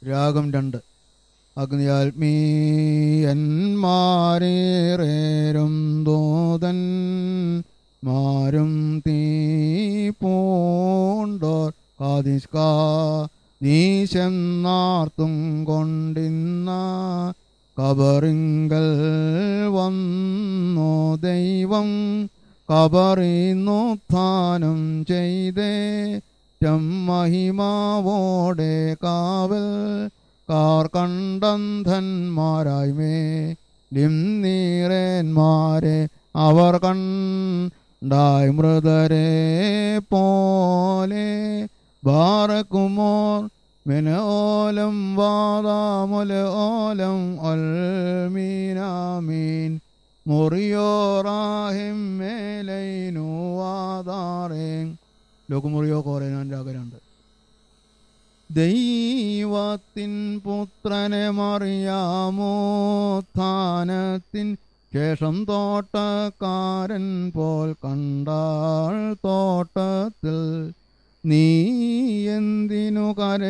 രാഗം രണ്ട് അഗ്നിയാത്മീയന്മാരേറേരും ദൂതൻ മാരും തീ പൂണ്ടോർ കാതിഷ്കാ നീശെന്നാർത്തും കൊണ്ടിന്ന കബറിങ്കൽ വന്നു ദൈവം കബറിന്നുത്ഥാനം ചെയ്തേ മഹിമാവോടെ കാവൽ കാർ കണ്ടന്ധന്മാരായി മേ ലിംനീറേന്മാരെ അവർ കണ്ടായി മൃതരെ പോലെ ബാറക്കുമോർ മിനോലം വാദാമുല ഓലം ഒൽമീനാമീൻ മുറിയോറാഹിം മേലൈനു വാദാറേൻ ലോകമുറിയോ കോരനാൻ രാഗരുണ്ട് ദൈവത്തിൻ പുത്രനെ മറിയാമോ സ്ഥാനത്തിൻ ശേഷം തോട്ടക്കാരൻ പോൽ കണ്ടാൾ തോട്ടത്തിൽ നീ എന്തിനു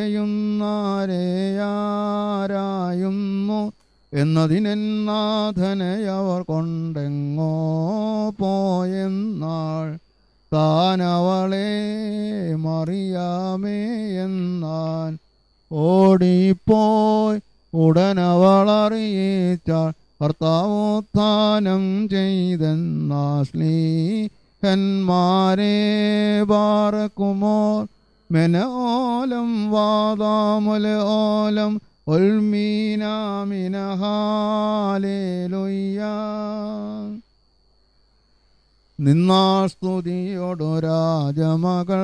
കരയുന്നാരെയാരായുന്നു എന്നതിനെന്നാഥനെ അവർ കൊണ്ടെങ്ങോ പോയെന്നാൾ താനവളെ മറിയാമേ എന്നാൻ ഓടിപ്പോയി ഉടനവൾ അറിയിച്ചാൾ കർത്താവോത്ഥാനം ചെയ്തെന്നാശ്ലീഹന്മാരെ ബാറക്കുമോർ മെനോലം വാദാമുല ഓലം ഉൽമീനാമിനഹാലേലുയ്യ നിന്നാൾ സ്തുതിയോടു രാജമകൾ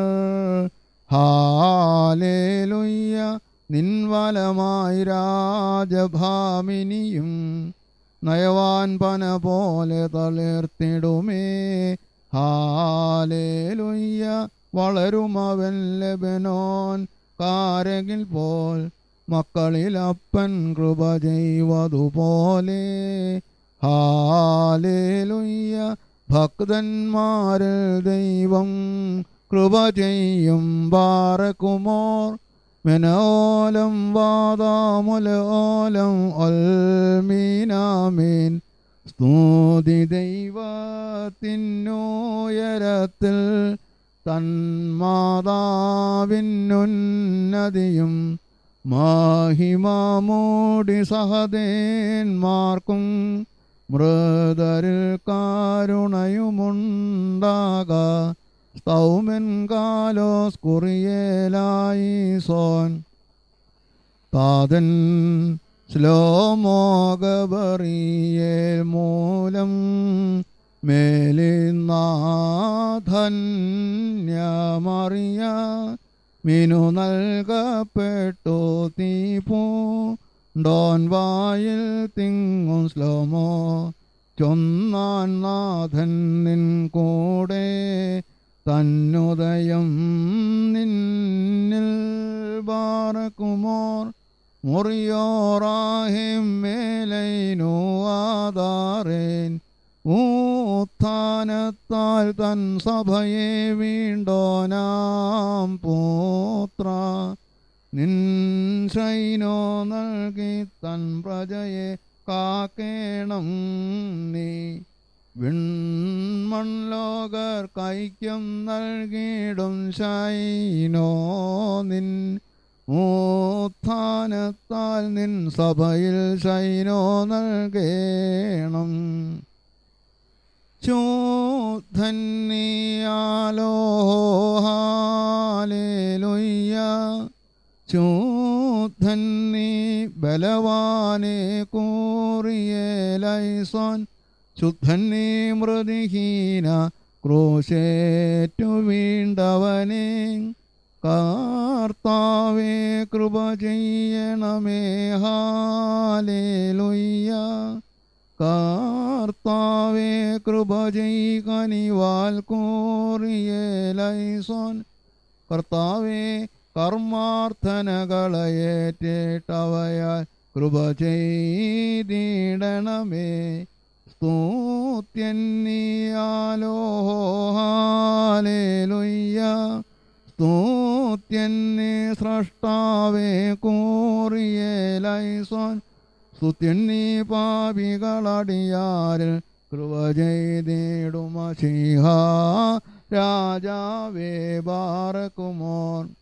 ഹാലേലുയ്യ നിൻവലമായി രാജഭാമിനിയും നയവാൻ പന പോലെ തളിർത്തിടുമേ ഹാലേലുയ്യ വളരുമവൻ ലബനോൻ കാരകിൽ പോൽ മക്കളിൽ അപ്പൻ കൃപ ചെയ്വതുപോലെ ഹാലേലുയ്യ ഭക്തന്മാരിൽ ദൈവം കൃപ ചെയ്യും ബാറക്കുമോർ മെനോലം വാദാമുലോലം ഒൽമീനാമീൻ സ്തുതി ദൈവത്തിനുയരത്തിൽ തന്മാതാവിനുന്നതിയും മാഹിമാമൂടി സഹദേന്മാർക്കും മൃതരിൽ കാരുണയുമുണ്ടാക സ്തൗമൻ കാലോസ് കുറിയേലായി സോൻ താതൻ ശ്ലോമോഗബറിയേൽ മൂലം മേലിനാഥന്യമറിയ മിനു നൽകപ്പെട്ടു തീപൂ ഡോൻ വായിൽ തിങ്ങും ശ്ലോമോ ചൊന്നാൻ നാഥൻ നിൻ കൂടെ തന്നുദയം നിന്നിൽ ബാറക്കുമോർ മുറിയോറാഹിം മേലൈനു ആധാരേൻ ഊത്ഥാനത്താൽ തൻ സഭയെ വീണ്ടോനാം പുത്ര നിൻ ശൈനോ നൽകി തൻ പ്രജയെ കാക്കേണം നീ വിൺമൺലോകർ കൈക്യം നൽകിയിടും ശൈനോ നിൻ മൂത്ഥാനത്താൽ നിൻ സഭയിൽ ശൈനോ നൽകേണം ചോധന്യാലോ ഹാലേലുയ്യ ചോധന്നി ബലവാനെ കൂറിയേലൈസോൻ ശുദ്ധന്നി മൃതിഹീന ക്രോശേറ്റു വീണ്ടവനെ കർത്താവേ കൃപ ചെയ്യണമേ ഹാലേലുയ്യ കർത്താവേ കൃപ ചെയ്കനിവാൽ കോറിയേലൈസോൻ കർത്താവേ കർമാർത്ഥനകളയേറ്റവയാൽ കൃപ ചെയ്തിടണമേ സ്തൂത്യന്നിയാലോ ഹാലേലുയ്യ സ്തുത്യന്നെ സ്രഷ്ടാവേ കോറിയേലൈസോൻ സ്തുത്യന്നി പാപികളടിയാരിൽ കൃപ ചെയ്തിടുമ രാജാവേ ബാറക്കുമോൻ